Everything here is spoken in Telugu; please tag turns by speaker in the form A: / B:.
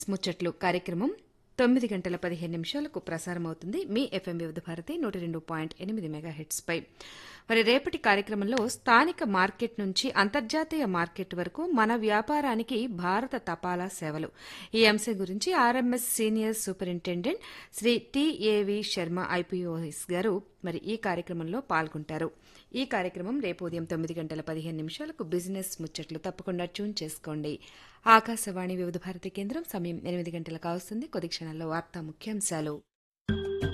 A: ముచ్చట్లు కార్యక్రమం తొమ్మిది గంటల పదిహేను నిమిషాలకు ప్రసారమవుతుంది మీ ఎఫ్ఎం వివిధ భారతి నూట రెండు పాయింట్ ఎనిమిది మెగాహెట్స్ పై మరి రేపటి కార్యక్రమంలో స్థానిక మార్కెట్ నుంచి అంతర్జాతీయ మార్కెట్ వరకు మన వ్యాపారానికి భారత తపాలా సేవలు ఈ అంశం గురించి RMS senior superintendent Shri TAV Sharma IPOS గారు మరి ఈ కార్యక్రమంలో పాల్గొంటారు ఈ కార్యక్రమం రేపు ఉదయం తొమ్మిది గంటల పదిహేను నిమిషాలకు బిజినెస్ ముచ్చట్లు తప్పకుండా ట్యూన్ చేసుకోండి ఆకాశవాణి వివిధ భారతి కేంద్రం సమయం ఎనిమిది గంటలకు వస్తుంది కొద్ది క్షణాల్లో వార్తా ముఖ్యాంశాలు